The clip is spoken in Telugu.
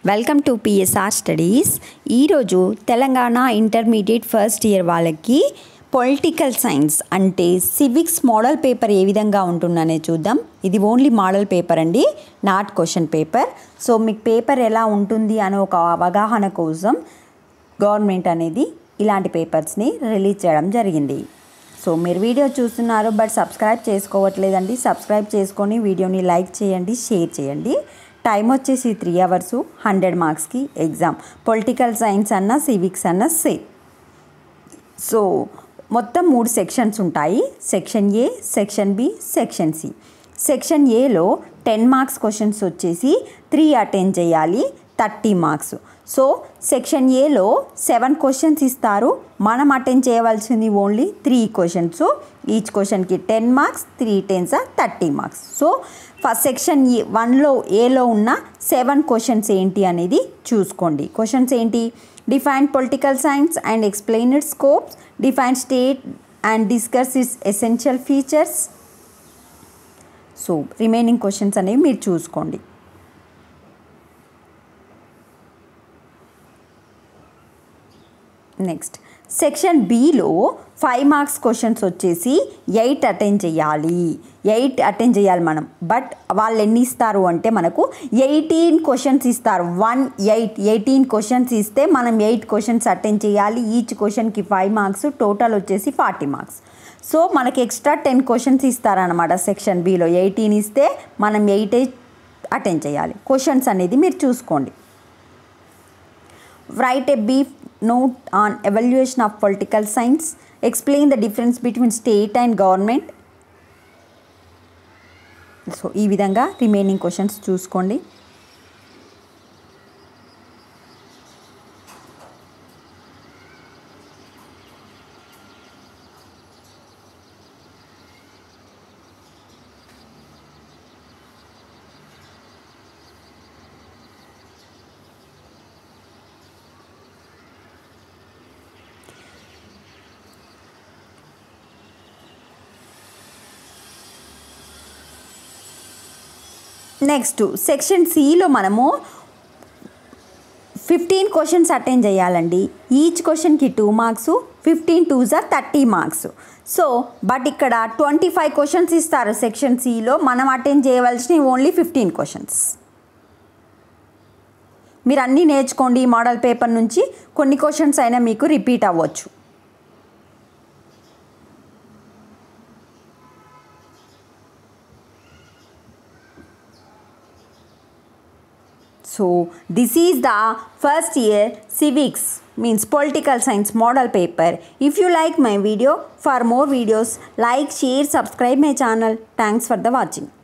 వెల్కమ్ టు పిఎస్ఆర్ స్టడీస్ ఈరోజు తెలంగాణ ఇంటర్మీడియట్ ఫస్ట్ ఇయర్ వాళ్ళకి పొలిటికల్ సైన్స్ అంటే సివిక్స్ మోడల్ పేపర్ ఏ విధంగా ఉంటుందనే చూద్దాం ఇది ఓన్లీ మోడల్ పేపర్ అండి నాట్ క్వశ్చన్ పేపర్ సో మీకు పేపర్ ఎలా ఉంటుంది అనే ఒక అవగాహన కోసం గవర్నమెంట్ అనేది ఇలాంటి పేపర్స్ని రిలీజ్ చేయడం జరిగింది సో మీరు వీడియో చూస్తున్నారు బట్ సబ్స్క్రైబ్ చేసుకోవట్లేదండి సబ్స్క్రైబ్ చేసుకొని వీడియోని లైక్ చేయండి షేర్ చేయండి టైం వచ్చేసి త్రీ అవర్స్ హండ్రెడ్ మార్క్స్కి ఎగ్జామ్ పొలిటికల్ సైన్స్ అన్న సివిక్స్ అన్న సే సో మొత్తం మూడు సెక్షన్స్ ఉంటాయి section A section B section C section ఏలో టెన్ మార్క్స్ క్వశ్చన్స్ వచ్చేసి త్రీ అటెండ్ చేయాలి థర్టీ మార్క్స్ సో సెక్షన్ ఏలో సెవెన్ క్వశ్చన్స్ ఇస్తారు మనం అటెండ్ చేయవలసింది ఓన్లీ త్రీ క్వశ్చన్స్ ఈచ్ క్వశ్చన్కి ten marks three tens thirty marks so first section A వన్లో ఏలో ఉన్న సెవెన్ క్వశ్చన్స్ ఏంటి అనేది చూసుకోండి క్వశ్చన్స్ ఏంటి define political science and explain it scopes define state and discuss its essential features so remaining questions అనేవి మీరు చూసుకోండి నెక్స్ట్ సెక్షన్ బిలో ఫైవ్ మార్క్స్ క్వశ్చన్స్ వచ్చేసి ఎయిట్ అటెండ్ చేయాలి ఎయిట్ అటెండ్ చేయాలి మనం బట్ వాళ్ళు ఎన్ని ఇస్తారు అంటే మనకు ఎయిటీన్ క్వశ్చన్స్ ఇస్తారు వన్ ఎయిట్ ఎయిటీన్ క్వశ్చన్స్ ఇస్తే మనం ఎయిట్ క్వశ్చన్స్ అటెండ్ చేయాలి ఈచ్ క్వశ్చన్కి ఫైవ్ మార్క్స్ టోటల్ వచ్చేసి ఫార్టీ మార్క్స్ సో మనకి ఎక్స్ట్రా టెన్ క్వశ్చన్స్ ఇస్తారనమాట సెక్షన్ బిలో ఎయిటీన్ ఇస్తే మనం ఎయిట్ అటెండ్ చేయాలి క్వశ్చన్స్ అనేది మీరు చూసుకోండి write a brief note on evaluation of political science explain the difference between state and government so ఈ విధంగా రిమైనింగ్ క్వశ్చన్స్ చూసుకోండి నెక్స్ట్ సెక్షన్ సిలో మనము ఫిఫ్టీన్ క్వశ్చన్స్ అటెండ్ చేయాలండి ఈచ్ క్వశ్చన్కి టూ మార్క్స్ ఫిఫ్టీన్ టూ జా థర్టీ మార్క్స్ సో బట్ ఇక్కడ ట్వంటీ ఫైవ్ క్వశ్చన్స్ ఇస్తారు సెక్షన్ సిలో మనం అటెండ్ చేయవలసినవి ఓన్లీ ఫిఫ్టీన్ క్వశ్చన్స్ మీరు అన్నీ నేర్చుకోండి ఈ మోడల్ పేపర్ నుంచి కొన్ని క్వశ్చన్స్ అయినా మీకు రిపీట్ అవ్వచ్చు So this is the first year civics means political science model paper. If you like my video, for more videos, like, share, subscribe my channel. Thanks for the watching.